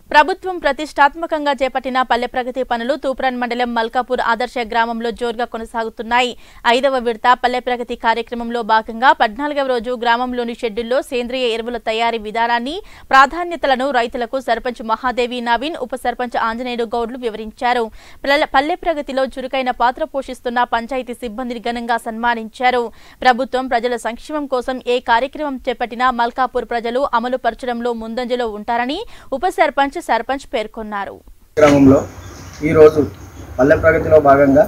ప్రభుత్వం ప్రతిష్టాత్మకంగా చేపట్టిన పల్లె ప్రగతి పనులు తూప్రాన్ మండలం మల్కాపూర్ ఆదర్శ గ్రామంలో జోరుగా కొనసాగుతున్నాయి ఐదవ విడత పల్లె ప్రగతి కార్యక్రమంలో భాగంగా పద్నాలుగవ రోజు గ్రామంలోని షెడ్యూల్లో సేంద్రియ ఎరువుల తయారీ విధానాన్ని ప్రాధాన్యతలను రైతులకు సర్పంచ్ మహాదేవి నవీన్ ఉప సర్పంచ్ ఆంజనేయులు గౌడ్లు వివరించారు పల్లె- పల్లె ప్రగతిలో చురుకైన పాత్ర పోషిస్తున్న పంచాయతీ సిబ్బందిని ఘనంగా సన్మానించారు ప్రభుత్వం ప్రజల సంక్షేమం కోసం ఏ కార్యక్రమం చేపట్టినా మల్కాపూర్ ప్రజలు అమలు పరచడంలో ముందంజలో ఉంటారని ఉప సర్పంచ్ సర్పంచ్ పేర్కొన్నారు గ్రామంలో ఈరోజు పల్లె ప్రగతిలో భాగంగా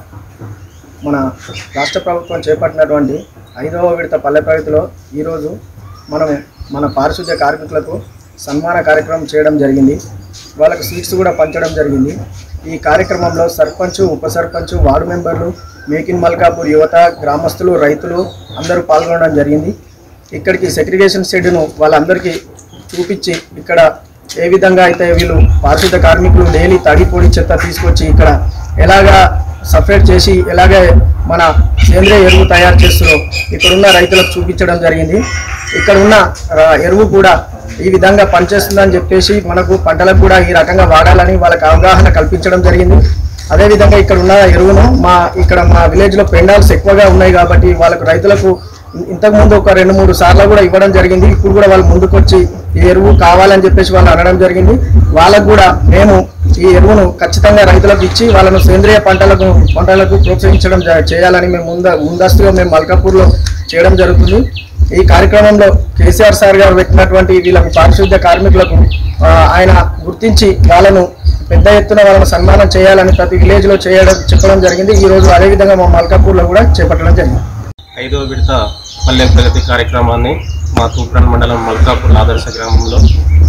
మన రాష్ట్ర ప్రభుత్వం చేపట్టినటువంటి ఐదవ విడత పల్లె ప్రగతిలో ఈరోజు మనం మన పారిశుద్ధ్య కార్మికులకు సన్మాన కార్యక్రమం చేయడం జరిగింది వాళ్ళకు స్వీట్స్ కూడా పంచడం జరిగింది ఈ కార్యక్రమంలో సర్పంచ్ ఉప సర్పంచ్ వార్డు మెంబర్లు మేక్ ఇన్ మల్కాపూర్ యువత గ్రామస్తులు రైతులు అందరూ పాల్గొనడం జరిగింది ఇక్కడికి సెగ్రిగేషన్ షెడ్ను వాళ్ళందరికీ చూపించి ఇక్కడ ఏ విధంగా అయితే వీళ్ళు పారిశుద్ధ కార్మికులు డైలీ తడి పొడి చెత్త తీసుకొచ్చి ఇక్కడ ఎలాగా సపరేట్ చేసి ఎలాగే మన సేంద్రియ ఎరువు తయారు చేస్తున్నారో ఇక్కడున్న రైతులకు చూపించడం జరిగింది ఇక్కడ ఉన్న ఆ, ఎరువు కూడా ఈ విధంగా పనిచేస్తుందని చెప్పేసి మనకు పంటలకు కూడా ఈ రకంగా వాడాలని వాళ్ళకి అవగాహన కల్పించడం జరిగింది అదేవిధంగా ఇక్కడ ఉన్న ఎరువును మా ఇక్కడ మా విలేజ్లో పెండాల్స్ ఎక్కువగా ఉన్నాయి కాబట్టి వాళ్ళకు రైతులకు ఇంతకుముందు ఒక రెండు మూడు సార్లు కూడా ఇవ్వడం జరిగింది ఇప్పుడు కూడా వాళ్ళు ముందుకొచ్చి ఈ ఎరువు కావాలని చెప్పేసి వాళ్ళు అనడం జరిగింది వాళ్ళకు కూడా మేము ఈ ఎరువును ఖచ్చితంగా రైతులకు ఇచ్చి వాళ్ళను సేంద్రియ పంటలకు పంటలకు ప్రోత్సహించడం జ- చేయాలని మేము ముంద ముందస్తుగా మేము మల్కాపూర్లో చేయడం జరుగుతుంది ఈ కార్యక్రమంలో కేసీఆర్ సార్ గారు పెట్టినటువంటి వీళ్ళకు పారిశుద్ధ్య కార్మికులకు ఆ, ఆయన గుర్తించి వాళ్ళను పెద్ద ఎత్తున వాళ్ళను సన్మానం చేయాలని ప్రతి విలేజ్లో చేయడం చెప్పడం జరిగింది ఈ రోజు అదేవిధంగా మా మల్కాపూర్లో కూడా చేపట్టడం జరిగింది ఐదవ విడత పల్లె ప్రగతి కార్యక్రమాన్ని మా తూప్రాన్ మండలం మల్కాపూర్ ఆదర్శ గ్రామంలో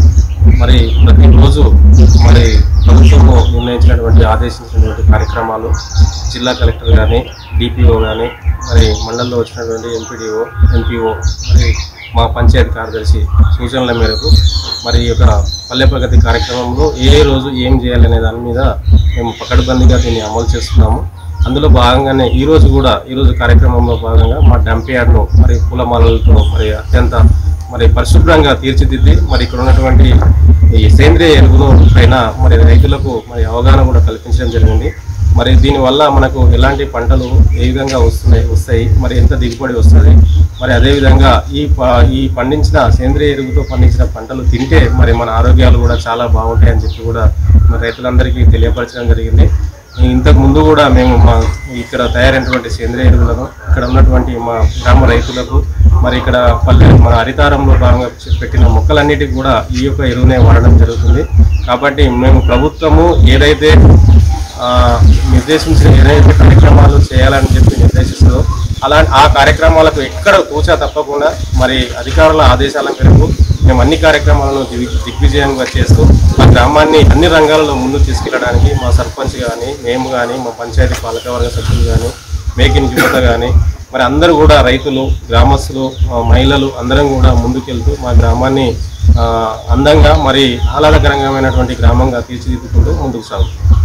మరి ప్రతిరోజు మరి ప్రభుత్వము నిర్ణయించినటువంటి ఆదేశించినటువంటి కార్యక్రమాలు జిల్లా కలెక్టర్ కానీ డిపిఓ కానీ మరి మండలంలో వచ్చినటువంటి ఎంపీడీఓ ఎంపీఓ మరి మా పంచాయతీ కార్యదర్శి సూచనల మేరకు మరి ఈ యొక్క పల్లె ప్రగతి కార్యక్రమంలో ఏ రోజు ఏం చేయాలనే దాని మీద మేము పకడ్బందీగా దీన్ని అమలు చేస్తున్నాము అందులో భాగంగానే ఈ రోజు కూడా ఈ రోజు కార్యక్రమంలో భాగంగా మా డంప్ యార్డ్ను మరి పూలమాలలతో మరి అత్యంత మరి పరిశుభ్రంగా తీర్చిదిద్ది మరి ఇక్కడ ఉన్నటువంటి ఈ సేంద్రియ ఎరువును పైన మరి రైతులకు మరి అవగాహన కూడా కల్పించడం జరిగింది మరి దీనివల్ల మనకు ఎలాంటి పంటలు ఏ విధంగా వస్తున్నాయి వస్తాయి మరి ఎంత దిగుబడి వస్తుంది మరి అదేవిధంగా ఈ ప- ఈ పండించిన సేంద్రియ ఎరువుతో పండించిన పంటలు తింటే మరి మన ఆరోగ్యాలు కూడా చాలా బాగుంటాయి అని చెప్పి కూడా మరి రైతులందరికీ తెలియపరచడం జరిగింది ఇంతకు ముందు కూడా మేము మా ఇక్కడ తయారైనటువంటి సేంద్రియ ఎరువులను ఇక్కడ ఉన్నటువంటి మా గ్రామ రైతులకు మరి ఇక్కడ పల్లె మన హరితారంలో భాగంగా పెట్టిన మొక్కలన్నిటికీ కూడా ఈ యొక్క ఎరువునే వాడడం జరుగుతుంది కాబట్టి మేము ప్రభుత్వము ఏదైతే ఆ, నిర్దేశించిన ఏదైతే కార్యక్రమాలు చేయాలని చెప్పి నిర్దేశిస్తుందో అలా ఆ కార్యక్రమాలకు ఎక్కడ కూచా తప్పకుండా మరి అధికారుల ఆదేశాల మేరకు మేము అన్ని కార్యక్రమాలను దిగ్ దిగ్విజయంగా చేస్తూ మా గ్రామాన్ని అన్ని రంగాలలో ముందు తీసుకెళ్ళడానికి మా సర్పంచ్ కానీ మేము కానీ మా పంచాయతీ పాలకవర్గ సభ్యులు కానీ మేకిన్ యువత కానీ మరి అందరూ కూడా రైతులు గ్రామస్తులు ఆ, మహిళలు అందరం కూడా ముందుకెళ్తూ మా గ్రామాన్ని ఆ, అందంగా మరి ఆహ్లాదకరంగామైనటువంటి గ్రామంగా తీర్చిదిద్దుకుంటూ ముందుకు సాగుతాం